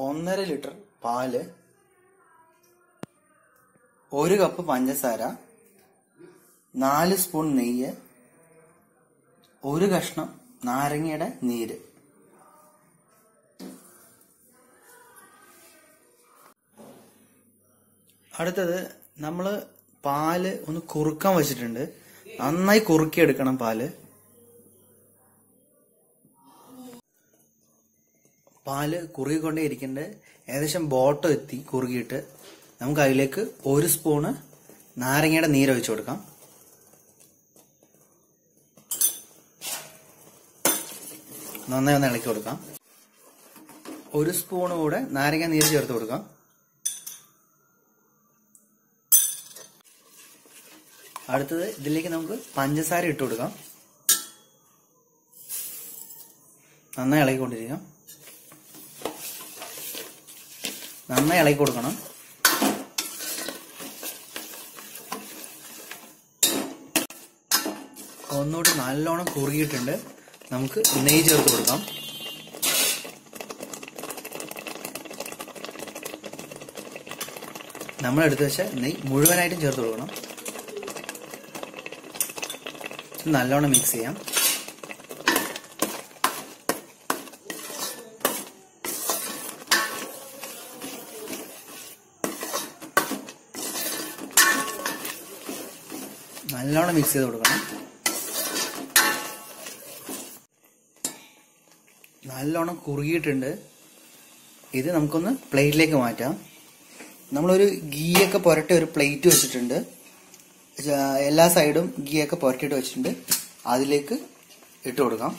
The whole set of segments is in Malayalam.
ഒന്നര ലിറ്റർ പാല് ഒരു കപ്പ് പഞ്ചസാര നാല് സ്പൂൺ നെയ്യ് ഒരു കഷ്ണം നാരങ്ങയുടെ നീര് അടുത്തത് നമ്മൾ പാല് ഒന്ന് കുറുക്കാൻ വെച്ചിട്ടുണ്ട് നന്നായി കുറുക്കിയെടുക്കണം പാല് പാല് കുറുകിക്കൊണ്ടേ ഇരിക്കണ്ടേ ഏകദേശം ബോട്ടം എത്തി കുറുകിയിട്ട് നമുക്ക് അതിലേക്ക് ഒരു സ്പൂണ് നാരങ്ങയുടെ നീര് ഒഴിച്ചു കൊടുക്കാം നന്നായി ഒന്ന് ഇളക്കി കൊടുക്കാം ഒരു സ്പൂണ് കൂടെ നാരങ്ങ നീര് ചേർത്ത് കൊടുക്കാം അടുത്തത് ഇതിലേക്ക് നമുക്ക് പഞ്ചസാര ഇട്ട് കൊടുക്കാം നന്നായി ഇളകിക്കൊണ്ടിരിക്കാം നന്നായി ഇളക്കി കൊടുക്കണം ഒന്നുകൂടി നല്ലോണം കുറുകിയിട്ടുണ്ട് നമുക്ക് നെയ്യ് ചേർത്ത് കൊടുക്കാം നമ്മൾ എടുത്തു വെച്ച നെയ്യ് മുഴുവനായിട്ടും ചേർത്ത് കൊടുക്കണം നല്ലോണം മിക്സ് ചെയ്യാം നല്ലോണം മിക്സ് ചെയ്ത് കൊടുക്കണം നല്ലോണം കുറുകിയിട്ടുണ്ട് ഇത് നമുക്കൊന്ന് പ്ലേറ്റിലേക്ക് മാറ്റാം നമ്മളൊരു ഗീയൊക്കെ പുരട്ടി ഒരു പ്ലേറ്റ് വെച്ചിട്ടുണ്ട് ജ- എല്ലാ സൈഡും ഗീയൊക്കെ പുരട്ടിയിട്ട് വെച്ചിട്ടുണ്ട് അതിലേക്ക് ഇട്ട് കൊടുക്കാം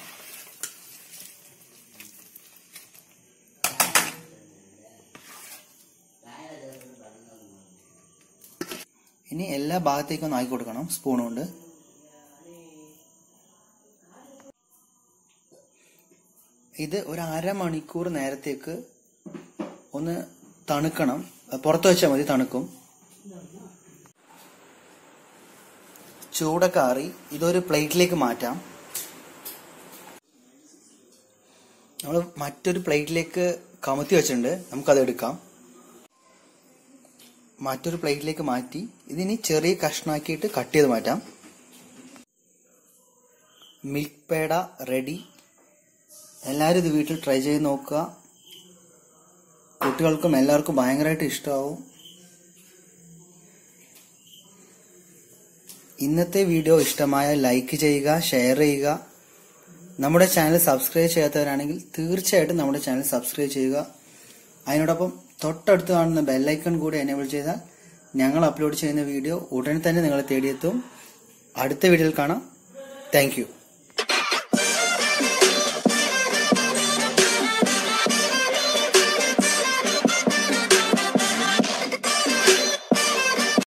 ഇനി എല്ലാ ഭാഗത്തേക്കും ഒന്ന് ആക്കി കൊടുക്കണം സ്പൂൺ കൊണ്ട് ഇത് ഒരു അരമണിക്കൂർ നേരത്തേക്ക് ഒന്ന് തണുക്കണം പുറത്ത് വെച്ചാൽ മതി തണുക്കും ചൂടൊക്കെ ആറി ഇതൊരു പ്ലേറ്റിലേക്ക് മാറ്റാം നമ്മൾ മറ്റൊരു പ്ലേറ്റിലേക്ക് കമത്തി വെച്ചിട്ടുണ്ട് നമുക്കത് എടുക്കാം മറ്റൊരു പ്ലേറ്റിലേക്ക് മാറ്റി ഇതിനി ചെറിയ കഷ്ണാക്കിയിട്ട് കട്ട് ചെയ്ത് മാറ്റാം മിൽക്ക് പേട റെഡി എല്ലാവരും ഇത് വീട്ടിൽ ട്രൈ ചെയ്ത് നോക്കുക കുട്ടികൾക്കും എല്ലാവർക്കും ഭയങ്കരമായിട്ട് ഇഷ്ടമാവും ഇന്നത്തെ വീഡിയോ ഇഷ്ടമായ ലൈക്ക് ചെയ്യുക ഷെയർ ചെയ്യുക നമ്മുടെ ചാനൽ സബ്സ്ക്രൈബ് ചെയ്യാത്തവരാണെങ്കിൽ തീർച്ചയായിട്ടും നമ്മുടെ ചാനൽ സബ്സ്ക്രൈബ് ചെയ്യുക അതിനോടൊപ്പം തൊട്ടടുത്ത് കാണുന്ന ബെല്ലൈക്കൺ കൂടി എനേബിൾ ചെയ്താൽ ഞങ്ങൾ അപ്ലോഡ് ചെയ്യുന്ന വീഡിയോ ഉടനെ തന്നെ നിങ്ങളെ തേടിയെത്തും അടുത്ത വീഡിയോയിൽ കാണാം താങ്ക്